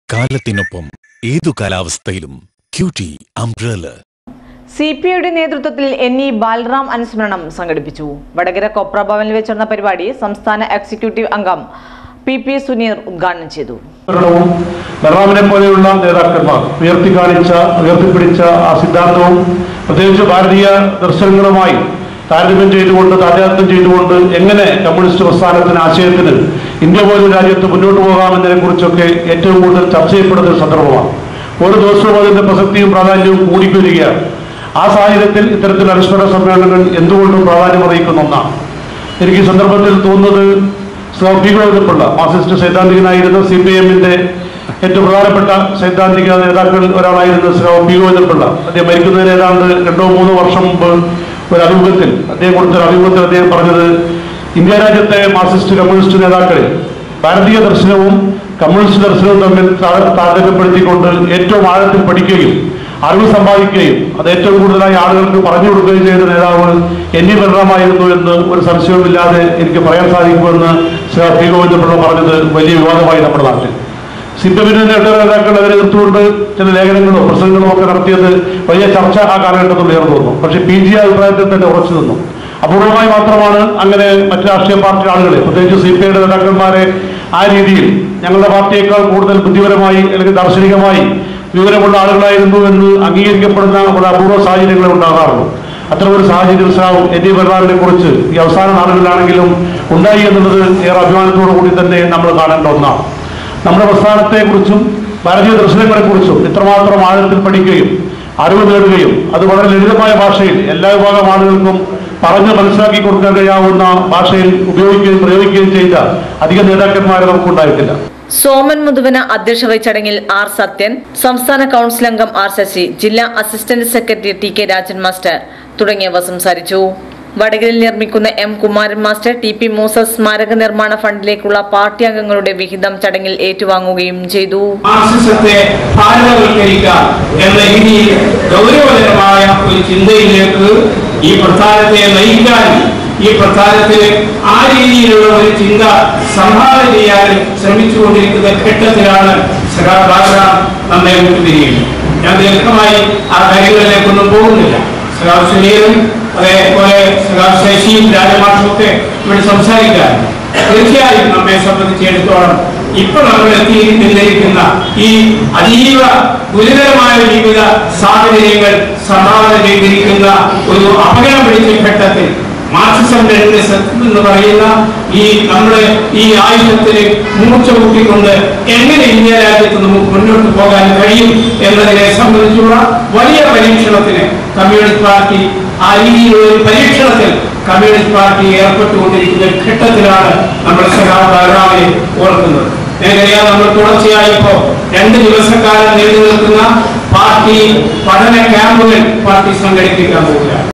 കാലത്തിനൊപ്പം ഏതു കാലാവസ്ഥയിലും cutie umbrella C P ഐയുടെ നേതൃത്വത്തിൽ എൻ ഇ ബാലറാം അനുസ്മരണം സംഘടിപ്പിച്ചു വടകര കൊപ്ര ഭവനിൽ വെച്ച് നടന്ന പരിപാടി സംസ്ഥാന എക്സിക്യൂട്ടീവ് അംഗം പി പി സുനീർ ഉദ്ഘാടനം ചെയ്തു ഭരണവും ബലറാമിനെ പോലെയുള്ള നേതാക്കന്മാർ ഉയർത്തിക്കാണിച്ച ഉയർത്തിപ്പിടിച്ച ആ സിദ്ധാന്തവും പ്രത്യേകിച്ച് ഭാരതീയ ദർശനങ്ങളുമായി താരതമ്യം ചെയ്തുകൊണ്ട് താരതമ്യം ചെയ്തുകൊണ്ട് എങ്ങനെ കമ്മ്യൂണിസ്റ്റ് പ്രസ്ഥാനത്തിന് ആശയത്തിന് ഇന്ത്യ പോലൊരു രാജ്യത്ത് മുന്നോട്ട് പോകാമെന്നതിനെ കുറിച്ചൊക്കെ ഏറ്റവും കൂടുതൽ ചർച്ച ചെയ്യപ്പെടുന്ന ഒരു സന്ദർഭമാണ് ഓരോ ദിവസവും അതിന്റെ പ്രസക്തിയും പ്രാധാന്യവും കൂടിവരികയാണ് ആ സാഹചര്യത്തിൽ ഇത്തരത്തിൽ അനുസ്മരണ സമ്മേളനങ്ങൾ എന്തുകൊണ്ടും പ്രാധാന്യം അറിയിക്കുന്ന ഒന്നാണ് എനിക്ക് ഈ സന്ദർഭത്തിൽ തോന്നുന്നത് സ്വാഭിമാനപ്പിള്ള മാർക്സിസ്റ്റ് സൈദ്ധാന്തികനായിരുന്ന സി പി എമ്മിന്റെ ഏറ്റവും പ്രധാനപ്പെട്ട സൈദ്ധാന്തിക നേതാക്കളിൽ ഒരാളായിരുന്ന സ്വാഭിമാനപ്പിള്ള അദ്ദേഹം മരിക്കുന്നതിന് ഏതാണ്ട് രണ്ടോ മൂന്നോ വർഷം മുമ്പ് ഒരു അഭിമുഖത്തിൽ അദ്ദേഹം കൊടുത്ത ഒരു അഭിമുഖത്തിൽ അദ്ദേഹം പറഞ്ഞത് ഇന്ത്യ രാജ്യത്തെ മാർക്സിസ്റ്റ് കമ്മ്യൂണിസ്റ്റ് നേതാക്കളിൽ ഭാരതീയ ദർശനവും കമ്മ്യൂണിസ്റ്റ് ദർശനവും തമ്മിൽ താര- താരതമ്യപ്പെടുത്തിക്കൊണ്ട് ഏറ്റവും ആഴത്തിൽ പഠിക്കുകയും അറിവ് സമ്പാദിക്കുകയും അത് ഏറ്റവും കൂടുതലായി ആളുകൾക്ക് പറഞ്ഞു കൊടുക്കുകയും ചെയ്ത നേതാവ് എൻ ഇ ബലറാമായിരുന്നു എന്ന് ഒരു സംശയവുമില്ലാതെ എനിക്ക് പറയാൻ സാധിക്കുമെന്ന് ശ്രീ പി ഗോവിന്ദപിള്ള പറഞ്ഞത് വലിയ വിവാദമായി നമ്മുടെ നാട്ടിൽ സിദ്ധവിന്റെ നേട്ട നേതാക്കൾ അതിനെ എതിർത്തുകൊണ്ട് ചില ലേഖനങ്ങളോ പ്രസംഗങ്ങളോ ഒക്കെ നടത്തിയത് വലിയ ചർച്ച ആ കാലഘട്ടത്തിൽ ഉയർന്നു വന്നു പക്ഷേ പി ജി അഭിപ്രായത്തിൽ തന്നെ ഉറച്ചു നിന്നു അപൂർവമായി മാത്രമാണ് അങ്ങനെ മറ്റു രാഷ്ട്രീയ പാർട്ടി ആളുകളെ പ്രത്യേകിച്ച് സി പി ഐയുടെ നേതാക്കന്മാരെ ആ രീതിയിൽ ഞങ്ങളുടെ പാർട്ടിയേക്കാൾ കൂടുതൽ ബുദ്ധിപരമായി അല്ലെങ്കിൽ ദാർശനികമായി വിവരമുള്ള ആളുകളായിരുന്നു എന്ന് അംഗീകരിക്കപ്പെടുന്ന ഒരു അപൂർവ സാഹചര്യങ്ങൾ ഉണ്ടാകാറുള്ളൂ അത്തരം ഒരു സാഹചര്യം സാവും എൻ ഡി ബലറാമിനെ കുറിച്ച് ഈ അവസാന നാളുകളിലാണെങ്കിലും ഉണ്ടായി എന്നുള്ളത് ഏറെ അഭിമാനത്തോടു കൂടി തന്നെ നമ്മൾ കാണേണ്ട ഒന്നാണ് നമ്മുടെ പ്രസ്ഥാനത്തെക്കുറിച്ചും ഭാരതീയ ദർശനങ്ങളെക്കുറിച്ചും ഇത്രമാത്രം ആഴത്തിൽ പഠിക്കുകയും അറിവ് നേടുകയും അത് വളരെ ലളിതമായ ഭാഷയിൽ എല്ലാ വിഭാഗം ആളുകൾക്കും പറഞ്ഞ് മനസ്സിലാക്കി കൊടുക്കാൻ കഴിയാവുന്ന ഭാഷയിൽ ഉപയോഗിക്കുകയും പ്രയോഗിക്കുകയും ചെയ്ത അധിക നേതാക്കന്മാരെ നമുക്കുണ്ടായിട്ടില്ല സോമൻ മുതുവന അധ്യക്ഷ വഹിച്ച ചടങ്ങിൽ ആർ സത്യൻ സംസ്ഥാന കൗൺസിൽ അംഗം ആർ ശശി ജില്ലാ assistant secretary T K Rajan master തുടങ്ങിയവർ സംസാരിച്ചു വടകരയിൽ നിർമ്മിക്കുന്ന M Kumaran master T P Moosa സ്മാരക നിർമ്മാണ ഫണ്ടിലേക്കുള്ള പാർട്ടി അംഗങ്ങളുടെ വിഹിതം ചടങ്ങിൽ ഏറ്റുവാങ്ങുകയും ചെയ്തു മാർക്സിസത്തെ ഭാരതവൽക്കരിക്കാം എന്ന രീതിയിൽ ഗൗരവതരമായ ഒരു ചിന്തയിലേക്ക് ഈ പ്രസ്ഥാനത്തെ നയിക്കാൻ ഈ പ്രസ്ഥാനത്തിന് ആ രീതിയിലുള്ള ഒരു ചിന്ത സംഭാവന ചെയ്യാൻ ശ്രമിച്ചുകൊണ്ടിരിക്കുന്ന ഘട്ടത്തിലാണ് സഖാ ഭാഷ നമ്മെ വിട്ടുതിരിയുന്നത് ഞാൻ ദീർഘമായി ആ കാര്യങ്ങളിലേക്കൊന്നും പോകുന്നില്ല സഖാ സുനീറും അതേപോലെ സഖാ ശശിയും രാജമാഷും ഒക്കെ ഇവിടെ സംസാരിക്കാറുണ്ട് തീർച്ചയായും നമ്മെ സംബന്ധിച്ചിടത്തോളം ഇപ്പൊ നമ്മൾ എത്തിയിരിക്കുന്ന ഈ അതീവ ഗുരുതരമായ ജീവിത സാഹചര്യങ്ങൾ സംഭാവന ചെയ്തിരിക്കുന്ന ഒരു അപകടം പിടിച്ച ഘട്ടത്തിൽ മാർക്സിസം ലെനിനിസം എന്ന് പറയുന്ന ഈ നമ്മുടെ ഈ ആയുധത്തിന് മൂർച്ച കൂട്ടിക്കൊണ്ട് എങ്ങനെ ഇന്ത്യ രാജ്യത്ത് നമുക്ക് മുന്നോട്ട് പോകാൻ കഴിയും എന്നതിനെ സംബന്ധിച്ചുള്ള വലിയ പരീക്ഷണത്തിന് കമ്മ്യൂണിസ്റ്റ് പാർട്ടി ആ രീതിയിലുള്ള ഒരു പരീക്ഷണത്തിൽ കമ്മ്യൂണിസ്റ്റ് പാർട്ടി ഏർപ്പെട്ടുകൊണ്ടിരിക്കുന്ന ഘട്ടത്തിലാണ് നമ്മൾ സഖാവ് ബലറാമിനെ ഓർക്കുന്നത് നിങ്ങൾക്കറിയാം നമ്മൾ തുടർച്ചയായി ഇപ്പോ രണ്ട് ദിവസക്കാലം നീണ്ടു നിൽക്കുന്ന പാർട്ടി പഠന ക്യാമ്പുകൾ പാർട്ടി സംഘടിപ്പിക്കാൻ പോവുകയാണ്